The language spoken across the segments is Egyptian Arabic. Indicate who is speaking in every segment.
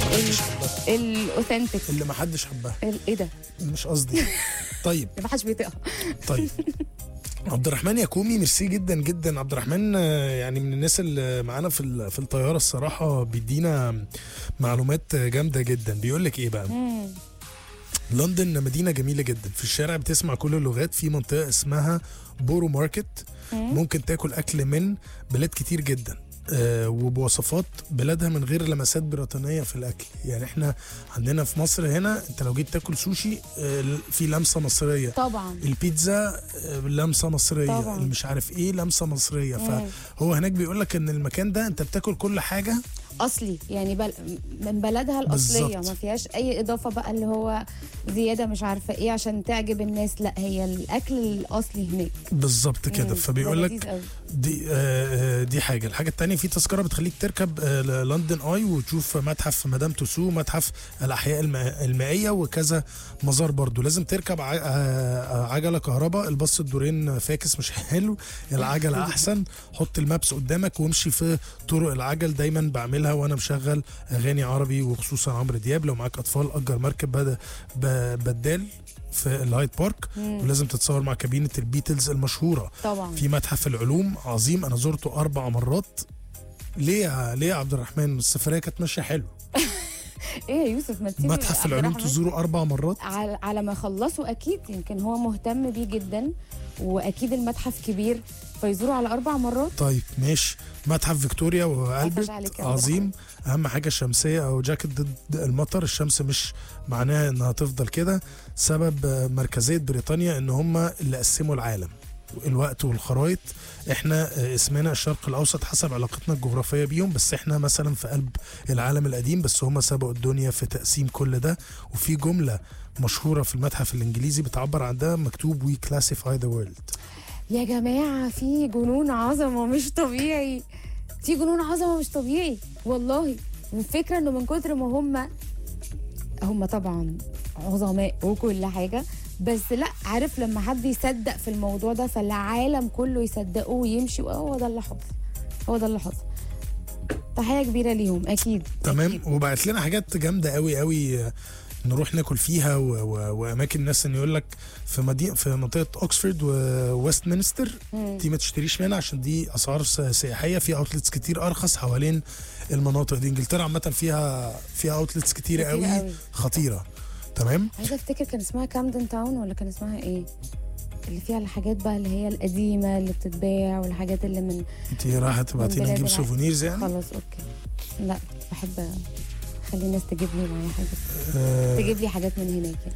Speaker 1: محدش حبها
Speaker 2: الاوثنتيك
Speaker 1: اللي محدش حبها
Speaker 2: ايه ده؟
Speaker 1: مش قصدي طيب
Speaker 2: اللي ما حدش بيطيقها
Speaker 1: طيب عبد الرحمن ياكومي ميرسي جدا جدا عبد الرحمن آه، يعني من الناس اللي معانا في ال- في الطياره الصراحه بيدينا معلومات جامده جدا بيقول لك ايه بقى
Speaker 2: مم.
Speaker 1: لندن مدينه جميله جدا في الشارع بتسمع كل اللغات في منطقه اسمها بورو ماركت ممكن تاكل اكل من بلاد كتير جدا آه وبوصفات بلادها من غير لمسات بريطانيه في الاكل يعني احنا عندنا في مصر هنا انت لو جيت تاكل سوشي آه في لمسه مصريه
Speaker 2: طبعا
Speaker 1: البيتزا آه، لمسه مصريه
Speaker 2: طبعاً.
Speaker 1: مش عارف ايه لمسه مصريه فهو هناك بيقول لك ان المكان ده انت بتاكل كل حاجه
Speaker 2: اصلي يعني بل... من بلدها الاصليه
Speaker 1: بالظبط.
Speaker 2: ما فيهاش اي اضافه بقى اللي هو زياده مش عارفه ايه عشان تعجب الناس لا هي الاكل الاصلي هناك
Speaker 1: بالظبط كده
Speaker 2: مم.
Speaker 1: فبيقول
Speaker 2: ده
Speaker 1: لك
Speaker 2: لذيذ قوي.
Speaker 1: دي آه آه، دي حاجه الحاجه الثانيه في تذكره بتخليك تركب آه لندن اي وتشوف متحف مدام توسو متحف الاحياء الماء- المائيه وكذا مزار برضو لازم تركب ع- آه، عجله كهرباء الباص الدورين فاكس مش حلو العجله احسن حط المابس قدامك وامشي في طرق العجل دايما بعملها وانا مشغل اغاني عربي وخصوصا عمرو دياب لو معاك اطفال اجر مركب بد- ب- بدال في الهايد بارك ولازم تتصور مع كابينه البيتلز المشهوره
Speaker 2: طبعا
Speaker 1: في متحف العلوم عظيم انا زرته اربع مرات ليه يا ليه يا عبد الرحمن السفريه كانت ماشيه حلو
Speaker 2: ايه يا يوسف ما تسيبي
Speaker 1: متحف
Speaker 2: عبد
Speaker 1: العلوم
Speaker 2: الرحمن؟
Speaker 1: تزوره اربع مرات
Speaker 2: على, على ما خلصوا اكيد يمكن هو مهتم بيه جدا واكيد المتحف كبير فيزوروا على اربع مرات
Speaker 1: طيب ماشي متحف فيكتوريا والبرت
Speaker 2: عليك يا عبد
Speaker 1: عظيم اهم حاجه الشمسيه او جاكيت ضد المطر الشمس مش معناها انها تفضل كده سبب آه، مركزيه بريطانيا ان هم اللي قسموا العالم الوقت والخرايط احنا آه، اسمنا الشرق الاوسط حسب علاقتنا الجغرافيه بيهم بس احنا مثلا في قلب العالم القديم بس هم سبقوا الدنيا في تقسيم كل ده وفي جمله مشهوره في المتحف الانجليزي بتعبر عن ده مكتوب وي كلاسيفاي ذا وورلد
Speaker 2: يا جماعه في جنون عظمه مش طبيعي في جنون عظمه مش طبيعي والله والفكره انه من كتر ما هم هم طبعا عظماء وكل حاجه بس لا عارف لما حد يصدق في الموضوع ده فالعالم كله يصدقه ويمشي وهو ده اللي حصل هو ده اللي حصل تحيه كبيره ليهم اكيد
Speaker 1: تمام
Speaker 2: أكيد.
Speaker 1: وبعت لنا حاجات جامده قوي قوي آه، نروح ناكل فيها و... و... واماكن الناس ان يقول لك في مدينه في منطقه اوكسفورد وويست مينستر دي ما تشتريش منها عشان دي اسعار س- سياحيه في اوتلتس كتير ارخص حوالين المناطق دي انجلترا عامه فيها فيها اوتلتس كتيره
Speaker 2: كتير
Speaker 1: قوي
Speaker 2: قوي.
Speaker 1: خطيره تمام
Speaker 2: عايزه افتكر كان اسمها كامدن تاون ولا كان اسمها ايه اللي فيها الحاجات بقى اللي هي القديمه اللي بتتباع والحاجات اللي من
Speaker 1: انت رايحه تبعتي لنا
Speaker 2: بلاد
Speaker 1: نجيب
Speaker 2: العالم.
Speaker 1: سوفونيرز يعني
Speaker 2: خلاص اوكي لا بحب اخلي الناس تجيب لي معايا حاجات
Speaker 1: آه
Speaker 2: تجيب لي حاجات من هناك يعني.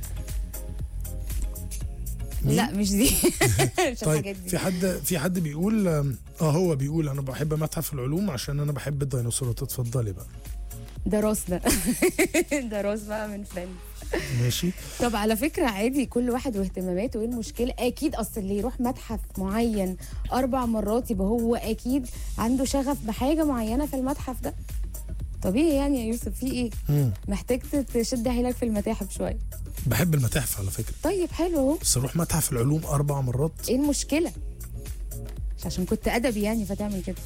Speaker 1: مين؟
Speaker 2: لا مش دي مش الحاجات
Speaker 1: طيب
Speaker 2: دي
Speaker 1: في حد في حد بيقول اه هو بيقول انا بحب متحف العلوم عشان انا بحب الديناصورات اتفضلي بقى
Speaker 2: ده راس ده ده راس بقى من فريند
Speaker 1: ماشي
Speaker 2: طب على فكرة عادي كل واحد واهتماماته ايه المشكلة أكيد أصل اللي يروح متحف معين أربع مرات يبقى هو أكيد عنده شغف بحاجة معينة في المتحف ده طبيعي يعني يا يوسف في ايه
Speaker 1: مم.
Speaker 2: محتاج تشد حيلك في المتاحف شوية
Speaker 1: بحب المتاحف على فكره
Speaker 2: طيب حلو اهو
Speaker 1: بس اروح متحف العلوم اربع مرات
Speaker 2: ايه المشكلة مش عشان كنت أدبي يعني فتعمل كده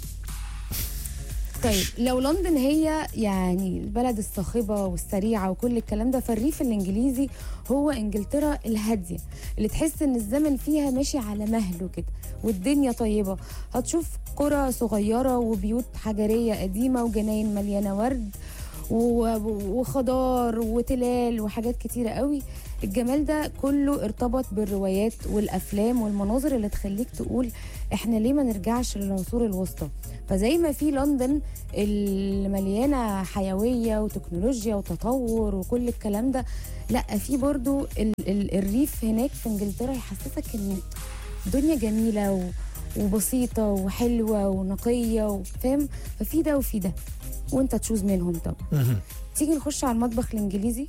Speaker 2: طيب لو لندن هي يعني البلد الصاخبة والسريعة وكل الكلام ده فالريف الإنجليزي هو إنجلترا الهادية اللي تحس إن الزمن فيها ماشي على مهله كده والدنيا طيبة هتشوف قرى صغيرة وبيوت حجرية قديمة وجناين مليانة ورد و- وخضار وتلال وحاجات كتيرة قوي الجمال ده كله ارتبط بالروايات والافلام والمناظر اللي تخليك تقول احنا ليه ما نرجعش للعصور الوسطى فزي ما في لندن المليانه حيويه وتكنولوجيا وتطور وكل الكلام ده لا في برضو ال ال الريف هناك في انجلترا يحسسك ان الدنيا جميله و وبسيطه وحلوه ونقيه وفاهم ففي ده وفي ده وانت تشوز منهم طبعا
Speaker 1: مهم.
Speaker 2: تيجي نخش على المطبخ الانجليزي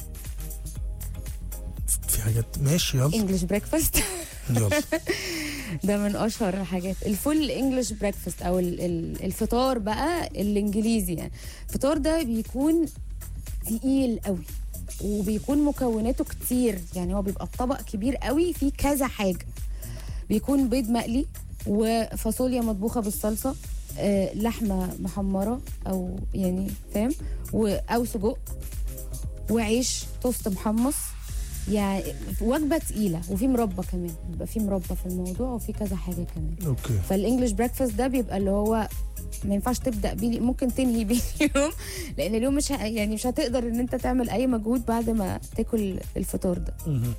Speaker 1: في حاجات ماشي يلا
Speaker 2: انجلش بريكفاست
Speaker 1: يلا
Speaker 2: ده من اشهر الحاجات الفول انجلش بريكفاست او ال- ال- الفطار بقى الانجليزي يعني الفطار ده بيكون تقيل قوي وبيكون مكوناته كتير يعني هو بيبقى الطبق كبير قوي فيه كذا حاجه بيكون بيض مقلي وفاصوليا مطبوخه بالصلصه آه لحمه محمره او يعني فاهم و- او سجق وعيش توست محمص يعني وجبه تقيله وفي مربى كمان بيبقى في مربى في الموضوع وفي كذا حاجه كمان
Speaker 1: اوكي
Speaker 2: فالانجلش بريكفاست ده بيبقى اللي هو ما ينفعش تبدا بيه ممكن تنهي بيه اليوم لان اليوم مش ه... يعني مش هتقدر ان انت تعمل اي مجهود بعد ما تاكل الفطار ده
Speaker 1: مهم.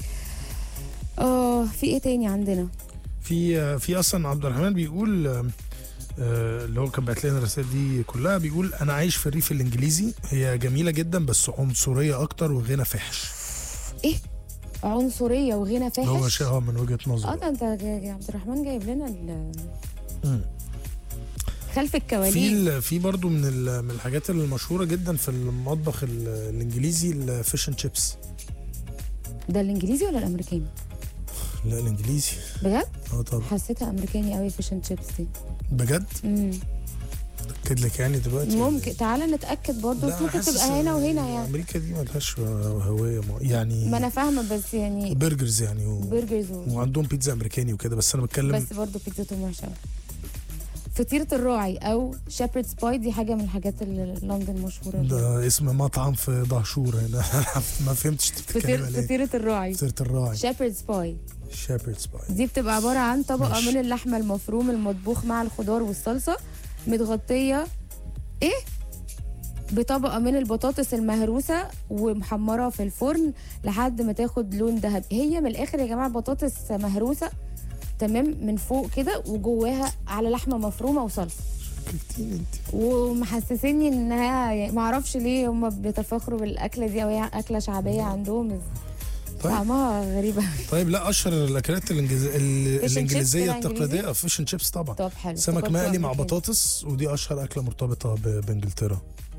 Speaker 2: اه في ايه تاني عندنا
Speaker 1: في في اصلا عبد الرحمن بيقول آه، آه، اللي هو كان بعت لنا الرسائل دي كلها بيقول انا عايش في الريف الانجليزي هي جميله جدا بس عنصريه اكتر وغنى فحش
Speaker 2: ايه عنصريه وغنى
Speaker 1: هو
Speaker 2: فاحش
Speaker 1: شيء اه من وجهه
Speaker 2: اه
Speaker 1: نظره
Speaker 2: ده انت يا عبد الرحمن جايب لنا ال-
Speaker 1: مم.
Speaker 2: خلف
Speaker 1: في
Speaker 2: الكواليس
Speaker 1: ال- في برضو من ال- من الحاجات المشهوره جدا في المطبخ ال- الانجليزي الفيش اند شيبس
Speaker 2: ده الانجليزي ولا الامريكاني
Speaker 1: لا الانجليزي
Speaker 2: بجد
Speaker 1: اه طبعا
Speaker 2: حسيتها امريكاني قوي فيش اند شيبس دي
Speaker 1: بجد
Speaker 2: مم.
Speaker 1: اكد لك يعني دلوقتي ولا
Speaker 2: ممكن تعالى نتاكد برضه
Speaker 1: لا، أنا
Speaker 2: ممكن
Speaker 1: حاسس
Speaker 2: تبقى هنا وهنا يعني
Speaker 1: امريكا دي ملهاش هويه م- يعني
Speaker 2: ما انا فاهمه بس يعني
Speaker 1: برجرز يعني و...
Speaker 2: برجرز و...
Speaker 1: وعندهم بيتزا امريكاني وكده بس انا بتكلم
Speaker 2: بس برضه بيتزاتهم وحشه أوي. فطيرة الراعي او شيبردز باي دي حاجه من الحاجات اللي لندن مشهوره بيها.
Speaker 1: ده اسم مطعم في دهشور هنا ما فهمتش انت بتتكلم
Speaker 2: فطير
Speaker 1: على ايه
Speaker 2: فطيرة الراعي
Speaker 1: فطيرة الراعي
Speaker 2: شيبردز باي
Speaker 1: شيبردز باي
Speaker 2: دي بتبقى عباره عن طبقه
Speaker 1: ماشي.
Speaker 2: من اللحمه المفروم المطبوخ مع الخضار والصلصه متغطيه ايه بطبقه من البطاطس المهروسه ومحمره في الفرن لحد ما تاخد لون ذهبي هي من الاخر يا جماعه بطاطس مهروسه تمام من فوق كده وجواها على لحمه مفرومه وصلصه
Speaker 1: شكلتيني انت
Speaker 2: ومحسسني انها يعني ما اعرفش ليه هم بيتفاخروا بالاكله دي او هي اكله شعبيه عندهم
Speaker 1: طيب.
Speaker 2: طعمها غريبه
Speaker 1: طيب لا اشهر الاكلات الإنجليز... ال-
Speaker 2: Fish and chips
Speaker 1: الانجليزيه
Speaker 2: كده
Speaker 1: التقليديه فيش اند شيبس طبعا
Speaker 2: طب حلو
Speaker 1: سمك
Speaker 2: افتكرته
Speaker 1: مقلي مع
Speaker 2: أمريكاني.
Speaker 1: بطاطس ودي اشهر اكله مرتبطه ب... بانجلترا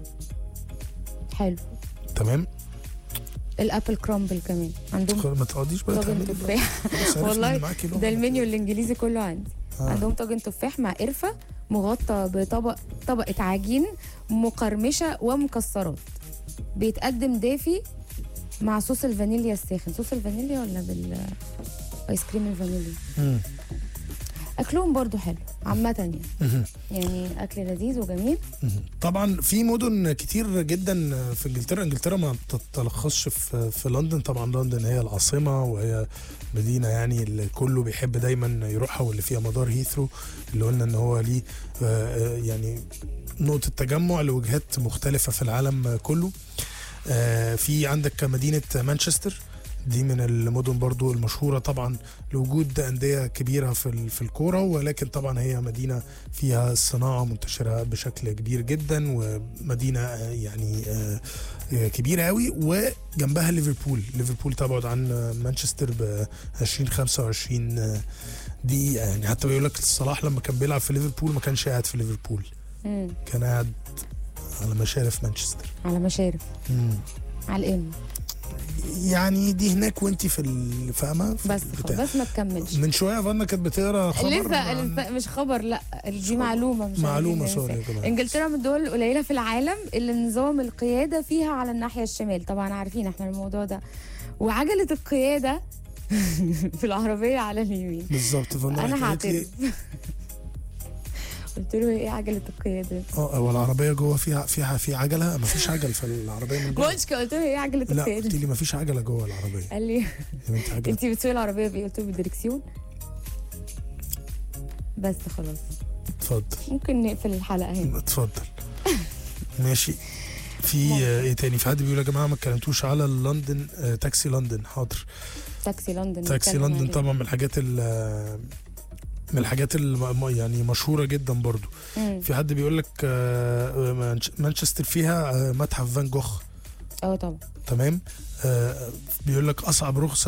Speaker 2: حلو
Speaker 1: تمام
Speaker 2: الابل كرامبل كمان عندهم
Speaker 1: ما تقعديش بقى
Speaker 2: طاجن
Speaker 1: تعملي بقى.
Speaker 2: تفاح
Speaker 1: خلاص عرفنا
Speaker 2: والله
Speaker 1: إن معاكي لقمة.
Speaker 2: ده المنيو الانجليزي كله عندي
Speaker 1: آه.
Speaker 2: عندهم طاجن تفاح مع قرفه مغطى بطبق طبقه عجين مقرمشه ومكسرات بيتقدم دافي مع صوص الفانيليا الساخن صوص الفانيليا ولا بال ايس كريم الفانيليا
Speaker 1: مم.
Speaker 2: اكلهم برضو حلو عامه يعني
Speaker 1: مهم.
Speaker 2: يعني اكل لذيذ وجميل
Speaker 1: مهم. طبعا في مدن كتير جدا في انجلترا انجلترا ما بتتلخصش في في لندن طبعا لندن هي العاصمه وهي مدينه يعني اللي كله بيحب دايما يروحها واللي فيها مدار هيثرو اللي قلنا ان هو ليه آه، آه، يعني نقطه تجمع لوجهات مختلفه في العالم كله آه، في عندك مدينه مانشستر دي من المدن برضو المشهورة طبعا لوجود أندية كبيرة في ال- في الكورة ولكن طبعا هي مدينة فيها الصناعة منتشرة بشكل كبير جدا ومدينة آه، يعني آه، آه، كبيرة قوي وجنبها ليفربول ليفربول تبعد عن آه، مانشستر ب 20 25 آه، دقيقة يعني حتى بيقول لك صلاح لما كان بيلعب في ليفربول ما كانش قاعد في ليفربول
Speaker 2: مم.
Speaker 1: كان قاعد على مشارف مانشستر
Speaker 2: على مشارف
Speaker 1: مم.
Speaker 2: على الام
Speaker 1: يعني دي هناك وانت في ال- فاهمة في
Speaker 2: بس
Speaker 1: البتاع.
Speaker 2: بس ما تكملش
Speaker 1: من شويه فانا كانت بتقرا خبر
Speaker 2: لسه
Speaker 1: عن-
Speaker 2: لسه مش خبر لا دي معلومه مش
Speaker 1: معلومه
Speaker 2: عايزين
Speaker 1: سوري
Speaker 2: ننساها.
Speaker 1: يا جماعه
Speaker 2: انجلترا من الدول القليله في العالم اللي نظام القياده فيها على الناحيه الشمال طبعا عارفين احنا الموضوع ده وعجله القياده في العربيه على اليمين
Speaker 1: بالظبط فانا
Speaker 2: انا
Speaker 1: قالت لي
Speaker 2: هعترف قلت له ايه عجله القياده
Speaker 1: اه هو العربيه جوه فيها فيها في عجله ما فيش عجل في العربيه من جوه
Speaker 2: قلت قلت له ايه عجله
Speaker 1: لا قلت
Speaker 2: القياده
Speaker 1: لي ما فيش عجله جوه العربيه
Speaker 2: قال لي
Speaker 1: يا بنتي عجله
Speaker 2: انت بتسوقي العربيه بايه قلت له بالدركسيون بس خلاص
Speaker 1: اتفضل
Speaker 2: ممكن نقفل الحلقه هنا
Speaker 1: اتفضل ماشي في آه، ايه تاني في حد بيقول يا جماعه ما اتكلمتوش على لندن آه، تاكسي لندن حاضر
Speaker 2: تاكسي لندن
Speaker 1: تاكسي
Speaker 2: نتكلم
Speaker 1: لندن
Speaker 2: عليه.
Speaker 1: طبعا من الحاجات ال من الحاجات الم- يعني مشهوره جدا برضو
Speaker 2: مم.
Speaker 1: في حد بيقول لك آه، مانش- مانشستر فيها آه، متحف فان جوخ
Speaker 2: اه طبعا
Speaker 1: تمام آه، بيقول لك اصعب رخصه